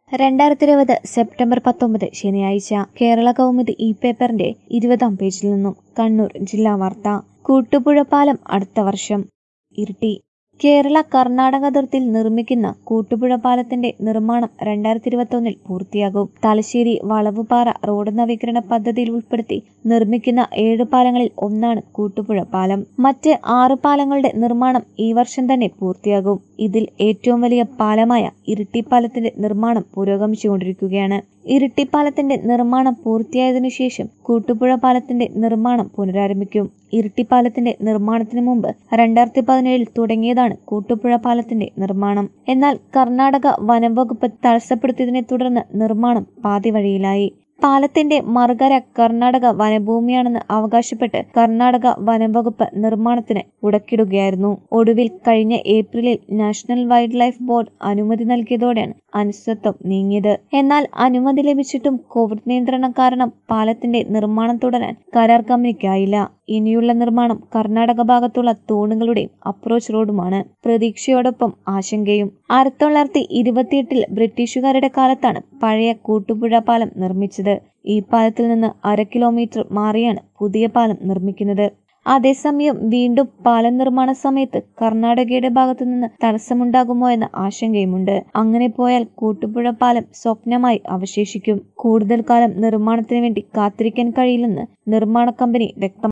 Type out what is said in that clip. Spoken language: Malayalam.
രണ്ടായിരത്തി ഇരുപത് സെപ്റ്റംബർ പത്തൊമ്പത് ശനിയാഴ്ച കേരള കൗമുദി ഇ പേപ്പറിന്റെ ഇരുപതാം പേജിൽ നിന്നും കണ്ണൂർ ജില്ലാ വാർത്ത കൂട്ടുപുഴ പാലം അടുത്ത വർഷം ഇരിട്ടി കേരള കർണാടക അതിർത്തിയിൽ നിർമ്മിക്കുന്ന കൂട്ടുപുഴ പാലത്തിന്റെ നിർമ്മാണം രണ്ടായിരത്തി ഇരുപത്തൊന്നിൽ പൂർത്തിയാകും തലശ്ശേരി വളവുപാറ റോഡ് നവീകരണ പദ്ധതിയിൽ ഉൾപ്പെടുത്തി നിർമ്മിക്കുന്ന ഏഴ് പാലങ്ങളിൽ ഒന്നാണ് കൂട്ടുപുഴ പാലം മറ്റ് ആറ് പാലങ്ങളുടെ നിർമ്മാണം ഈ വർഷം തന്നെ പൂർത്തിയാകും ഇതിൽ ഏറ്റവും വലിയ പാലമായ ഇരിട്ടിപ്പാലത്തിന്റെ നിർമ്മാണം പുരോഗമിച്ചുകൊണ്ടിരിക്കുകയാണ് ഇരിട്ടിപ്പാലത്തിന്റെ നിർമ്മാണം പൂർത്തിയായതിനു ശേഷം കൂട്ടുപുഴ പാലത്തിന്റെ നിർമ്മാണം പുനരാരംഭിക്കും ഇരിട്ടിപ്പാലത്തിന്റെ നിർമ്മാണത്തിന് മുമ്പ് രണ്ടായിരത്തി പതിനേഴിൽ തുടങ്ങിയതാണ് കൂട്ടുപുഴ പാലത്തിന്റെ നിർമ്മാണം എന്നാൽ കർണാടക വനം വകുപ്പ് തടസ്സപ്പെടുത്തിയതിനെ തുടർന്ന് നിർമ്മാണം പാതി വഴിയിലായി പാലത്തിന്റെ മറുകര കർണാടക വനഭൂമിയാണെന്ന് അവകാശപ്പെട്ട് കർണാടക വനം വകുപ്പ് നിർമ്മാണത്തിന് ഉടക്കിടുകയായിരുന്നു ഒടുവിൽ കഴിഞ്ഞ ഏപ്രിലിൽ നാഷണൽ വൈൽഡ് ലൈഫ് ബോർഡ് അനുമതി നൽകിയതോടെയാണ് അനിശ്ചിതത്വം നീങ്ങിയത് എന്നാൽ അനുമതി ലഭിച്ചിട്ടും കോവിഡ് നിയന്ത്രണം കാരണം പാലത്തിന്റെ നിർമ്മാണം തുടരാൻ കരാർ കമ്പനിക്കായില്ല ഇനിയുള്ള നിർമ്മാണം കർണാടക ഭാഗത്തുള്ള തൂണുകളുടെയും അപ്രോച്ച് റോഡുമാണ് പ്രതീക്ഷയോടൊപ്പം ആശങ്കയും ആയിരത്തി തൊള്ളായിരത്തി ഇരുപത്തിയെട്ടിൽ ബ്രിട്ടീഷുകാരുടെ കാലത്താണ് പഴയ കൂട്ടുപുഴ പാലം നിർമ്മിച്ചത് ഈ പാലത്തിൽ നിന്ന് അര കിലോമീറ്റർ മാറിയാണ് പുതിയ പാലം നിർമ്മിക്കുന്നത് അതേസമയം വീണ്ടും പാലം നിർമ്മാണ സമയത്ത് കർണാടകയുടെ ഭാഗത്തു നിന്ന് തടസ്സമുണ്ടാകുമോ എന്ന ആശങ്കയുമുണ്ട് അങ്ങനെ പോയാൽ കൂട്ടുപുഴ പാലം സ്വപ്നമായി അവശേഷിക്കും കൂടുതൽ കാലം നിർമ്മാണത്തിന് വേണ്ടി കാത്തിരിക്കാൻ കഴിയില്ലെന്ന് നിർമ്മാണ കമ്പനി വ്യക്തം